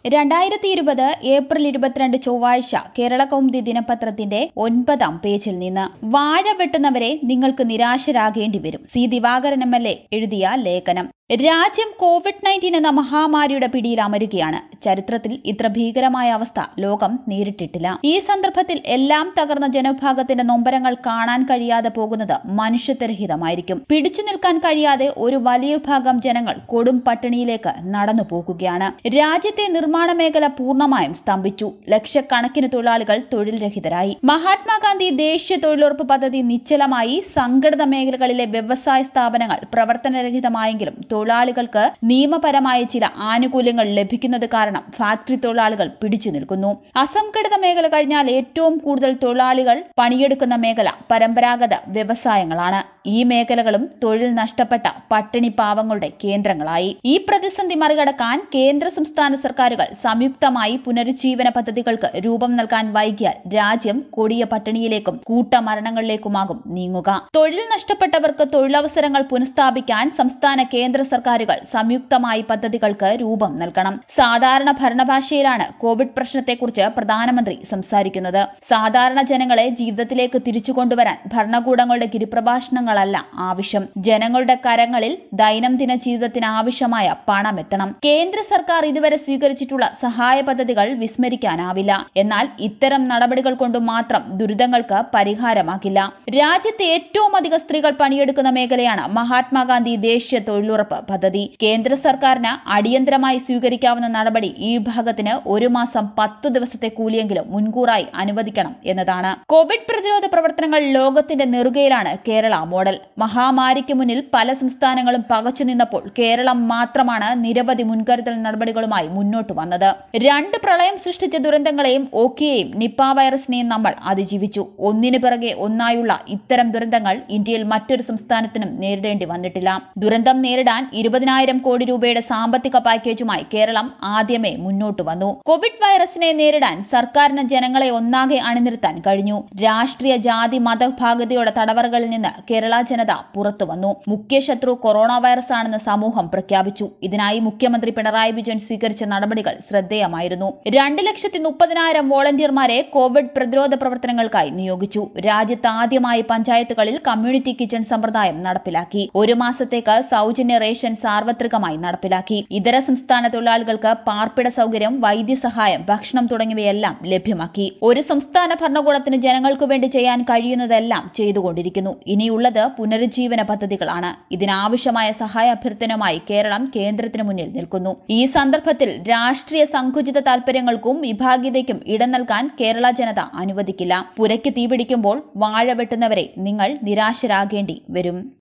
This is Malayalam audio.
രണ്ടായിരത്തി ഇരുപത് ഏപ്രിൽ ഇരുപത്തിരണ്ട് ചൊവ്വാഴ്ച കേരള കൗമുദി ദിനപത്രത്തിന്റെ ഒൻപതാം പേജിൽ നിന്ന് വാഴ വെട്ടുന്നവരെ നിങ്ങൾക്ക് നിരാശരാകേണ്ടി വരും C Divakaran M L A എഴുതിയ ലേഖനം രാജ്യം കോവിഡ് നയൻറ്റീൻ എന്ന മഹാമാരിയുടെ പിടിയിൽ അമരുകയാണ് ചരിത്രത്തിൽ ഇത്ര ഭീകരമായ അവസ്ഥ ലോകം നേരിട്ടിട്ടില്ല ഈ സന്ദർഭത്തിൽ എല്ലാം തകർന്ന ജനവിഭാഗത്തിന്റെ നൊമ്പരങ്ങൾ കാണാൻ കഴിയാതെ പോകുന്നത് മനുഷ്യത്വരഹിതമായിരിക്കും പിടിച്ചു നിൽക്കാൻ കഴിയാതെ ഒരു വലിയ വിഭാഗം ജനങ്ങൾ കൊടും പട്ടിണിയിലേക്ക് നടന്നു പോകുകയാണ് രാജ്യത്തെ നിർമ്മാണ മേഖല പൂർണ്ണമായും സ്തംഭിച്ചു ലക്ഷക്കണക്കിന് തൊഴിലാളികൾ തൊഴിൽ രഹിതരായി മഹാത്മാഗാന്ധി ദേശീയ തൊഴിലുറപ്പ് പദ്ധതി നിശ്ചലമായി സംഘടിത മേഖലകളിലെ വ്യവസായ സ്ഥാപനങ്ങൾ പ്രവർത്തനരഹിതമായെങ്കിലും തൊഴിലാളികൾക്ക് നിയമപരമായ ചില ആനുകൂല്യങ്ങൾ ലഭിക്കുന്നത് കാരണം ഫാക്ടറി തൊഴിലാളികൾ പിടിച്ചു നിൽക്കുന്നു അസംഘടിത മേഖല കഴിഞ്ഞാൽ ഏറ്റവും കൂടുതൽ തൊഴിലാളികൾ പണിയെടുക്കുന്ന മേഖല പരമ്പരാഗത വ്യവസായങ്ങളാണ് ഈ മേഖലകളും തൊഴിൽ നഷ്ടപ്പെട്ട പട്ടിണി പാവങ്ങളുടെ കേന്ദ്രങ്ങളായി ഈ പ്രതിസന്ധി മറികടക്കാൻ കേന്ദ്ര സംസ്ഥാന സർക്കാരുകൾ സംയുക്തമായി പുനരുജ്ജീവന പദ്ധതികൾക്ക് രൂപം നൽകാൻ വൈകിയാൽ രാജ്യം കൊടിയ പട്ടിണിയിലേക്കും കൂട്ടമരണങ്ങളിലേക്കുമാകും നീങ്ങുക തൊഴിൽ നഷ്ടപ്പെട്ടവർക്ക് തൊഴിലവസരങ്ങൾ പുനഃസ്ഥാപിക്കാൻ സംസ്ഥാന കേന്ദ്ര സർക്കാരുകൾ സംയുക്തമായി പദ്ധതികൾക്ക് രൂപം നൽകണം സാധാരണ ഭരണഭാഷയിലാണ് കോവിഡ് പ്രശ്നത്തെക്കുറിച്ച് പ്രധാനമന്ത്രി സംസാരിക്കുന്നത് സാധാരണ ജനങ്ങളെ ജീവിതത്തിലേക്ക് തിരിച്ചുകൊണ്ടുവരാൻ ഭരണകൂടങ്ങളുടെ ഗിരിപ്രഭാഷണങ്ങളല്ല ആവശ്യം ജനങ്ങളുടെ കരങ്ങളിൽ ദൈനംദിന ജീവിതത്തിന് ആവശ്യമായ പണം എത്തണം കേന്ദ്ര സർക്കാർ ഇതുവരെ സ്വീകരിച്ചിട്ടുള്ള സഹായ പദ്ധതികൾ വിസ്മരിക്കാനാവില്ല എന്നാൽ ഇത്തരം നടപടികൾ കൊണ്ട് മാത്രം ദുരിതങ്ങൾക്ക് പരിഹാരമാകില്ല രാജ്യത്തെ ഏറ്റവും അധികം സ്ത്രീകൾ പണിയെടുക്കുന്ന മേഖലയാണ് മഹാത്മാഗാന്ധി ദേശീയ തൊഴിലുറപ്പ് പദ്ധതി കേന്ദ്ര സർക്കാരിന് അടിയന്തരമായി സ്വീകരിക്കാവുന്ന നടപടി ഈ വിഭാഗത്തിന് ഒരു മാസം പത്തു ദിവസത്തെ കൂലിയെങ്കിലും മുൻകൂറായി അനുവദിക്കണം എന്നതാണ് കോവിഡ് പ്രതിരോധ പ്രവർത്തനങ്ങൾ ലോകത്തിന്റെ നെറുകയിലാണ് കേരള മോഡൽ മഹാമാരിക്ക് മുന്നിൽ പല സംസ്ഥാനങ്ങളും പകച്ചു നിന്നപ്പോൾ കേരളം മാത്രമാണ് നിരവധി മുൻകരുതൽ നടപടികളുമായി മുന്നോട്ട് വന്നത് രണ്ട് പ്രളയം സൃഷ്ടിച്ച ദുരന്തങ്ങളെയും ഓക്കിയെയും നിപ്പ വൈറസിനെയും നമ്മൾ അതിജീവിച്ചു ഒന്നിനു പിറകെ ഒന്നായുള്ള ഇത്തരം ദുരന്തങ്ങൾ ഇന്ത്യയിൽ മറ്റൊരു സംസ്ഥാനത്തിനും നേരിടേണ്ടി വന്നിട്ടില്ല ദുരന്തം നേരിടാൻ ഇരുപതിനായിരം കോടി രൂപയുടെ സാമ്പത്തിക പാക്കേജുമായി കേരളം ആദ്യമേ മുന്നോട്ട് വന്നു കോവിഡ് വൈറസിനെ നേരിടാൻ സർക്കാരിന് ജനങ്ങളെ ഒന്നാകെ അണിനിർത്താൻ കഴിഞ്ഞു രാഷ്ട്രീയ ജാതി മതവിഭാഗതയുടെ തടവറകളിൽ നിന്ന് കേരള ജനത പുറത്തു വന്നു മുഖ്യ ശത്രു കൊറോണ വൈറസ് ആണെന്ന് സമൂഹം പ്രഖ്യാപിച്ചു ഇതിനായി മുഖ്യമന്ത്രി പിണറായി വിജയൻ സ്വീകരിച്ച നടപടികൾ ശ്രദ്ധേയമായിരുന്നു രണ്ട് ലക്ഷത്തി മുപ്പതിനായിരം വോളണ്ടിയർമാരെ കോവിഡ് പ്രതിരോധ പ്രവർത്തനങ്ങൾക്കായി നിയോഗിച്ചു രാജ്യത്ത് ആദ്യമായി പഞ്ചായത്തുകളിൽ കമ്മ്യൂണിറ്റി കിച്ചൺ സമ്പ്രദായം നടപ്പിലാക്കി ഒരു മാസത്തേക്ക് സൌജന്യ റേഷൻ സാർവത്രികമായി നടപ്പിലാക്കി ഇതര സംസ്ഥാന തൊഴിലാളികൾക്ക് പാർപ്പിട സൌകര്യം വൈദ്യസഹായം ഭക്ഷണം തുടങ്ങിയവയെല്ലാം ലഭ്യമാക്കി ഒരു സംസ്ഥാന ഭരണകൂടത്തിന് ജനങ്ങൾക്കു വേണ്ടി ചെയ്യാൻ കഴിയുന്നതെല്ലാം ചെയ്തുകൊണ്ടിരിക്കുന്നു ഇനിയുള്ളത് പുനരുജ്ജീവന പദ്ധതികളാണ് ഇതിനാവശ്യമായ സഹായ അഭ്യർത്ഥനയുമായി കേരളം കേന്ദ്രത്തിന് മുന്നിൽ നിൽക്കുന്നു ഈ സന്ദർഭത്തിൽ രാഷ്ട്രീയ സങ്കുചിത താൽപര്യങ്ങൾക്കും വിഭാഗീയതയ്ക്കും ഇടം നൽകാൻ കേരള ജനത അനുവദിക്കില്ല പുരയ്ക്ക് തീപിടിക്കുമ്പോൾ വാഴ വെട്ടുന്നവരെ നിങ്ങൾ നിരാശരാകേണ്ടി വരും